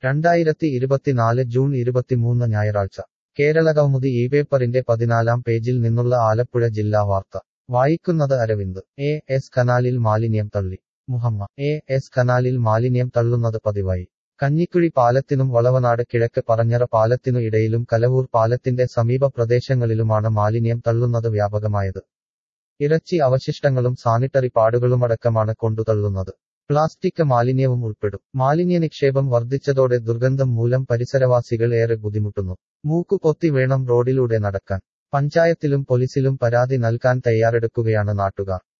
രണ്ടായിരത്തി ഇരുപത്തിനാല് ജൂൺ ഇരുപത്തിമൂന്ന് ഞായറാഴ്ച കേരളകൗമുദി ഈ പേപ്പറിന്റെ പതിനാലാം പേജിൽ നിന്നുള്ള ആലപ്പുഴ ജില്ലാ വാർത്ത വായിക്കുന്നത് അരവിന്ദ് എ എസ് കനാലിൽ മാലിന്യം തള്ളി മുഹമ്മ എ എസ് കനാലിൽ മാലിന്യം തള്ളുന്നത് പതിവായി കഞ്ഞിക്കുഴി പാലത്തിനും വളവനാട് കിഴക്ക് പറഞ്ഞറ പാലത്തിനു ഇടയിലും കലവൂർ പാലത്തിന്റെ സമീപ പ്രദേശങ്ങളിലുമാണ് മാലിന്യം തള്ളുന്നത് വ്യാപകമായത് ഇറച്ചി അവശിഷ്ടങ്ങളും സാനിറ്ററി പാടുകളുമടക്കമാണ് കൊണ്ടുതള്ളുന്നത് പ്ലാസ്റ്റിക് മാലിന്യവും ഉൾപ്പെടും മാലിന്യ നിക്ഷേപം വർദ്ധിച്ചതോടെ ദുർഗന്ധം മൂലം പരിസരവാസികൾ ഏറെ ബുദ്ധിമുട്ടുന്നു മൂക്കുപൊത്തി വേണം റോഡിലൂടെ നടക്കാൻ പഞ്ചായത്തിലും പോലീസിലും പരാതി നൽകാൻ തയ്യാറെടുക്കുകയാണ് നാട്ടുകാർ